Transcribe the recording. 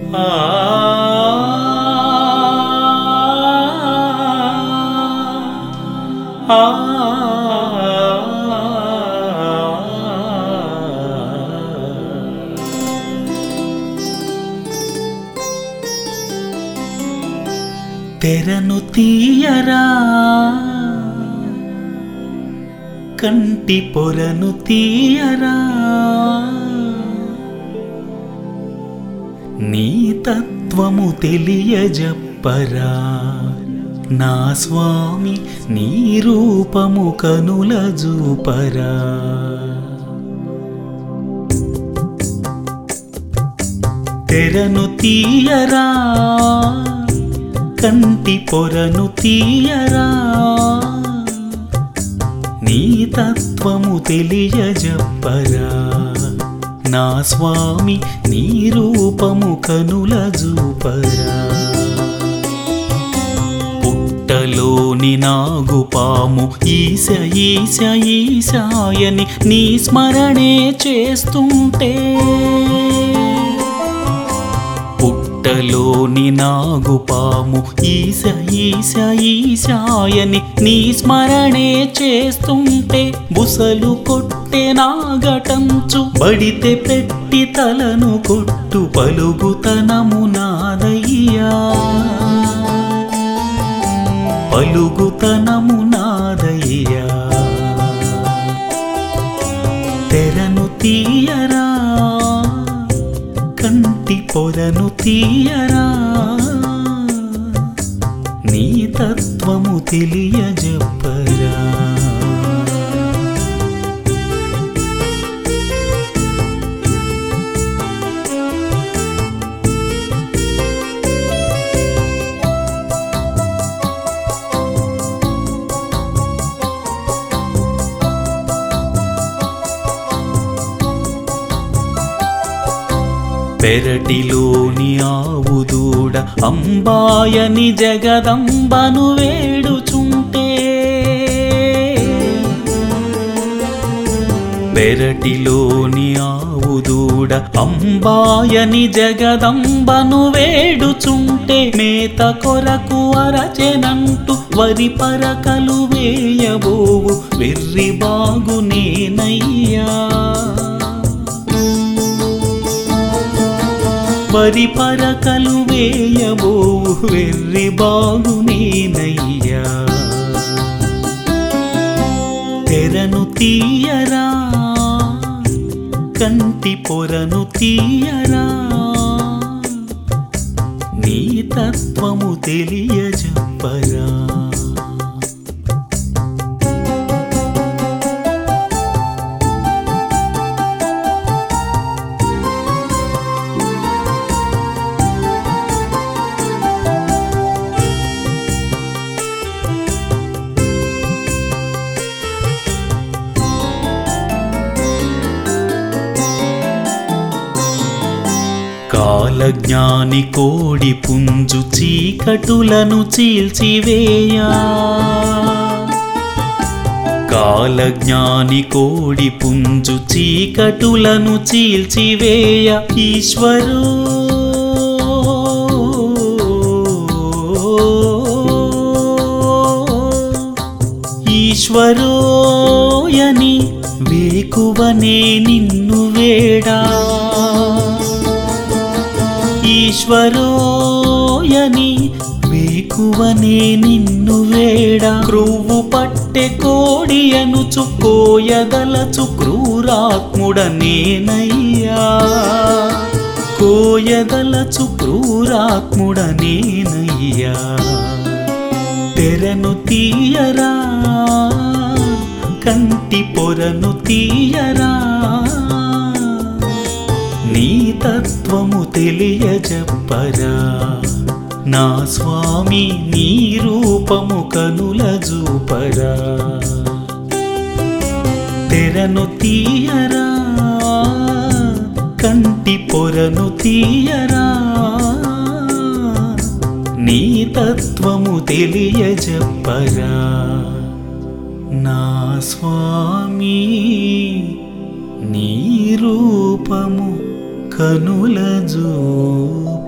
తెరను తీయరా కంటి పొరను తీయరా నీ తత్వము తెలియజప్పరా నా స్వామి నీ రూపము కనుల జూపరా తెరను తీయరా కంటి పొరను తీయరా నీ తత్వము తెలియజప్పరా నా స్వామి నీ రూపము కనుల జూపరా పుట్టలోని నాగుపాము ఈశ ఈశ ఈశాయని నీ స్మరణే చేస్తుంటే పుట్టలోని నాగుపాము ఈశ ఈశ ఈశాయని నీ స్మరణే చేస్తుంటే బుసలు కొట్టే నాగటంచు బడితే పెట్టి తలను కొట్టు పలుగుతనము నాదయ్యా పలుగుతనము నాదయ్యా తెరను తీయరా కంటి పొరను తీయరా నీ తత్వము తెలియజెప్పరా పెరటిలోని ఆవు దూడ అంబాయని జగదంబను వేడుచుంటే పెరటిలోని ఆవు దూడ అంబాయని జగదంబను వేడుచుంటే మేత కొరకు అరచెనంటూ వరి పరకలు వేయబోవు వెర్రి బాగు నేనయ్యా వరి పరకలు వేయబో వెర్రి బాగు నేనయ్యా తెరను తీయరా కంటి పొరను తీయరా నీ తత్వము తెలియజప్పరా కాలజ్ఞాని కోడి పుంజు చీకటులను చీల్చివేయా కాలజ్ఞాని కోడి పుంజు చీకటులను చీల్చివేయ ఈశ్వరు ఈశ్వరోయని వేకువనే నిన్ను వేడా ఈశ్వరోయని వేకువనే నిన్ను వేడ క్రువ్వు పట్టె కోడి అనుచు కోయదలచు క్రూరాత్ముడనేనయ్యా కోయదలచు క్రూరాత్ముడనేనయ్యా తెరను తీయరా కంటి పొరను తీయరా నీ తత్వము తెలియజప్పరా నా స్వామి నీ రూపము కనుల జూపరా తెరను తీయరా కంటి పొరను తీయరా నీ తత్వము తెలియజప్పరా నా స్వామి నీ రూపము కనుల జూపరా